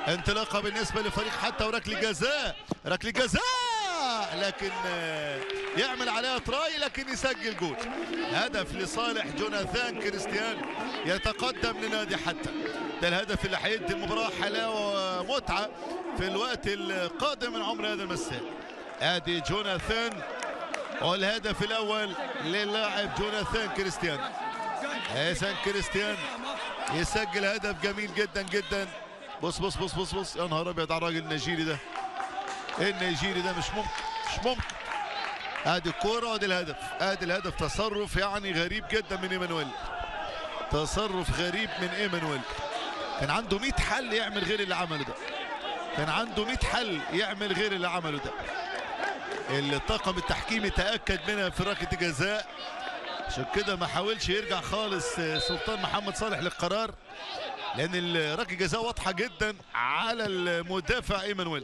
انطلاقه بالنسبه لفريق حتى وركله جزاء ركله جزاء لكن آه، يعمل عليها تراي لكن يسجل جول هدف لصالح جوناثان كريستيان يتقدم لنادي حتى ده الهدف اللي هيدي المباراه حلاوه ومتعه في الوقت القادم من عمر هذا المساء ادي جوناثان والهدف الاول للاعب جوناثان كريستيان حسن كريستيان يسجل هدف جميل جدا جدا بص بص بص بص بص يا نهار ابيض على الراجل النيجيري ده النيجيري ده مش ممكن مش ممكن ادي الكوره وادي الهدف ادي الهدف تصرف يعني غريب جدا من ايمانويل تصرف غريب من ايمانويل كان عنده 100 حل يعمل غير اللي عمله ده كان عنده 100 حل يعمل غير اللي عمله ده الطاقم التحكيمي تاكد منها في ركله الجزاء عشان كده ما حاولش يرجع خالص سلطان محمد صالح للقرار لان ركله جزاء واضحه جدا على المدافع ايمانويل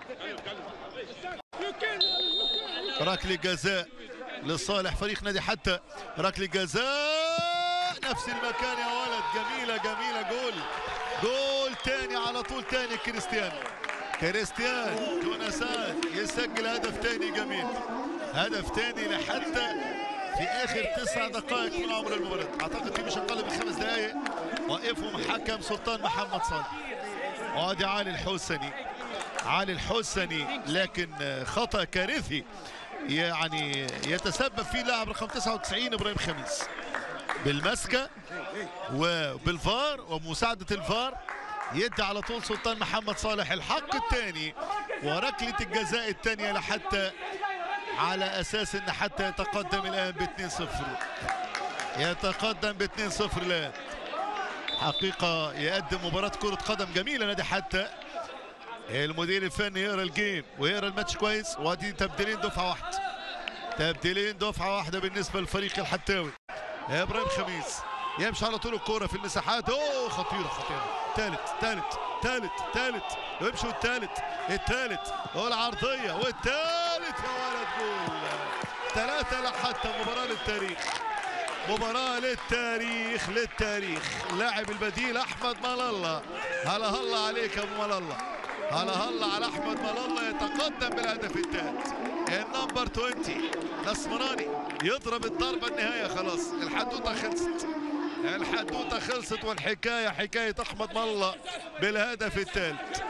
ركله جزاء لصالح فريق نادي حتى ركله جزاء نفس المكان يا ولد جميله جميله جول جول تاني على طول تاني كريستيان كريستيان جوناسان يسجل هدف تاني جميل هدف تاني لحتى في اخر تسع دقائق من عمر المباراه اعتقد في مش اقل من خمس دقائق وقفهم حكم سلطان محمد صالح وادي علي الحسني علي الحسني لكن خطا كارثي يعني يتسبب فيه لاعب رقم 99 ابراهيم خميس بالمسكه وبالفار ومساعده الفار يدي على طول سلطان محمد صالح الحق الثاني وركله الجزاء الثانيه لحتى على اساس ان حتى يتقدم الان ب 2-0 يتقدم ب 2-0 الان حقيقه يقدم مباراه كره قدم جميله نادي حتى المدير الفني يقرا الجيم ويقرا الماتش كويس وادي تبديلين دفعه واحده تبديلين دفعه واحده بالنسبه للفريق الحتاوي يا ابراهيم خميس يمشي على طول الكوره في المساحات اوه خطيره خطيره ثالث ثالث ثالث ثالث ويمشي الثالث الثالث والعرضيه والثالث يا ولد جول ثلاثه لحتى مباراه للتاريخ مباراة للتاريخ للتاريخ لاعب البديل احمد ملالة هلا هلا عليك يا ابو ملالة هلا هلا على احمد ملالة يتقدم بالهدف الثالث النمبر 20 الاسمراني يضرب الضربة النهاية خلاص الحدوتة خلصت الحدوتة خلصت والحكاية حكاية احمد ملالة بالهدف الثالث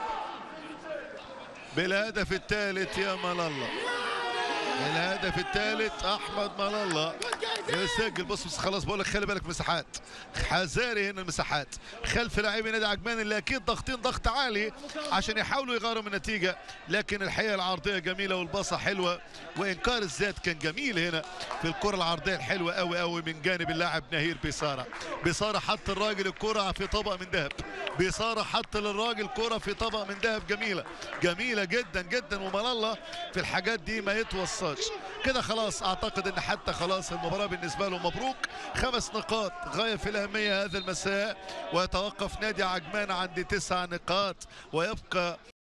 بالهدف الثالث يا ملالة الهدف الثالث احمد ملالة يسجل بص بص خلاص بقول لك خلي بالك مساحات حذاري هنا المساحات خلف لاعبي نادي عجمان اللي اكيد ضاغطين ضغط عالي عشان يحاولوا يغيروا من النتيجه لكن الحقيقه العرضيه جميله والباصه حلوه وانكار الذات كان جميل هنا في الكره العرضيه الحلوه قوي قوي من جانب اللاعب نهير بيساره بيساره حط الراجل الكره في طبق من ذهب بيساره حط للراجل كره في طبق من ذهب جميله جميله جدا جدا وملالة في الحاجات دي ما يتوصاش كده خلاص اعتقد ان حتى خلاص المباراه بالنسبه له مبروك خمس نقاط غايه في الاهميه هذا المساء ويتوقف نادي عجمان عند تسع نقاط ويبقى